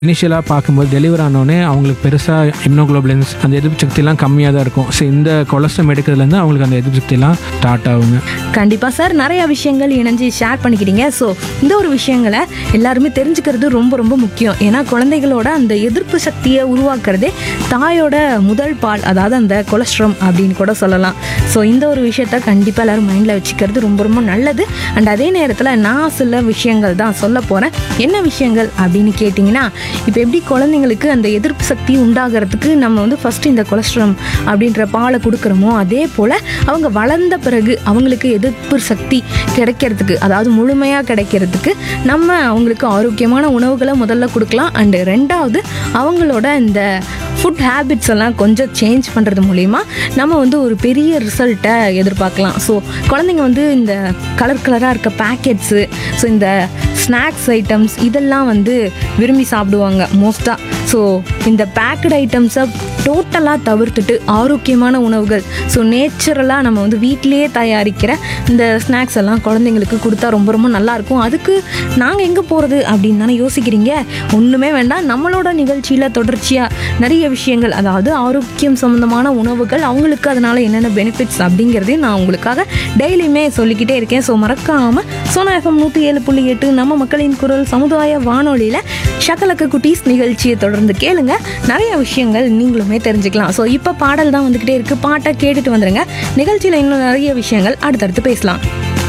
இனிஷியலாக பார்க்கும்போது டெலிவர் ஆனோடனே அவங்களுக்கு பெருசாக இம்னோகுளோபுலன்ஸ் அந்த எதிர்ப்பு சக்திலாம் கம்மியாக தான் இருக்கும் ஸோ இந்த கொலஸ்ட்ரம் எடுக்கிறதுலேருந்து அவங்களுக்கு அந்த எதிர்ப்பு சக்திலாம் ஸ்டார்ட் ஆகுங்க கண்டிப்பாக சார் நிறைய விஷயங்கள் இணைஞ்சு ஷேர் பண்ணிக்கிறீங்க ஸோ இந்த ஒரு விஷயங்களை எல்லாருமே தெரிஞ்சுக்கிறது ரொம்ப ரொம்ப முக்கியம் ஏன்னா குழந்தைகளோட அந்த எதிர்ப்பு சக்தியை உருவாக்குறதே தாயோட முதல் பால் அதாவது அந்த கொலஸ்ட்ரம் அப்படின்னு கூட சொல்லலாம் ஸோ இந்த ஒரு விஷயத்த கண்டிப்பாக எல்லாரும் மைண்டில் வச்சுக்கிறது ரொம்ப ரொம்ப நல்லது அண்ட் அதே நேரத்தில் நான் சில விஷயங்கள் தான் சொல்ல போகிறேன் என்ன விஷயங்கள் அப்படின்னு கேட்டிங்கன்னா இப்போ எப்படி குழந்தைங்களுக்கு அந்த எதிர்ப்பு சக்தி உண்டாகிறதுக்கு நம்ம வந்து ஃபஸ்ட்டு இந்த கொலஸ்ட்ரம் அப்படின்ற பாலை கொடுக்குறோமோ அதே போல் அவங்க வளர்ந்த பிறகு அவங்களுக்கு எதிர்ப்பு சக்தி கிடைக்கிறதுக்கு அதாவது முழுமையாக கிடைக்கிறதுக்கு நம்ம அவங்களுக்கு ஆரோக்கியமான உணவுகளை முதல்ல கொடுக்கலாம் அண்டு ரெண்டாவது அவங்களோட இந்த ஃபுட் ஹேபிட்ஸ் எல்லாம் கொஞ்சம் சேஞ்ச் பண்ணுறது மூலிமா நம்ம வந்து ஒரு பெரிய ரிசல்ட்டை எதிர்பார்க்கலாம் ஸோ குழந்தைங்க வந்து இந்த கலர் கலராக இருக்க பேக்கெட்ஸு ஸோ இந்த ஸ்நாக்ஸ் ஐட்டம்ஸ் இதெல்லாம் வந்து விரும்பி சாப்பிடுவாங்க மோஸ்ட்டாக ஸோ இந்த பேக்கட் ஐட்டம்ஸை டோட்டலாக தவிர்த்துட்டு ஆரோக்கியமான உணவுகள் ஸோ நேச்சுரலாக நம்ம வந்து வீட்டிலேயே தயாரிக்கிற இந்த ஸ்நாக்ஸ் எல்லாம் குழந்தைங்களுக்கு கொடுத்தா ரொம்ப ரொம்ப நல்லாயிருக்கும் அதுக்கு நாங்கள் எங்கே போகிறது அப்படின்னு தானே யோசிக்கிறீங்க ஒன்றுமே வேண்டாம் நம்மளோட நிகழ்ச்சியில் தொடர்ச்சியாக நிறைய விஷயங்கள் அதாவது ஆரோக்கியம் சம்மந்தமான உணவுகள் அவங்களுக்கு அதனால் என்னென்ன பெனிஃபிட்ஸ் அப்படிங்கிறதையும் நான் உங்களுக்காக டெய்லியுமே சொல்லிக்கிட்டே இருக்கேன் ஸோ மறக்காமல் சோனா எஃப்எம் நூற்றி ஏழு புள்ளி எட்டு நம்ம மக்களின் குரல் சமுதாய வானொலியில் ஷக்கலக்க குட்டீஸ் நிகழ்ச்சியை தொடர்ந்து கேளுங்க நிறைய விஷயங்கள் நீங்களுமே தெரிஞ்சுக்கலாம் ஸோ இப்போ பாடல் தான் வந்துக்கிட்டே இருக்குது பாட்டை கேட்டுட்டு வந்துடுங்க நிகழ்ச்சியில் இன்னும் நிறைய விஷயங்கள் அடுத்தடுத்து பேசலாம்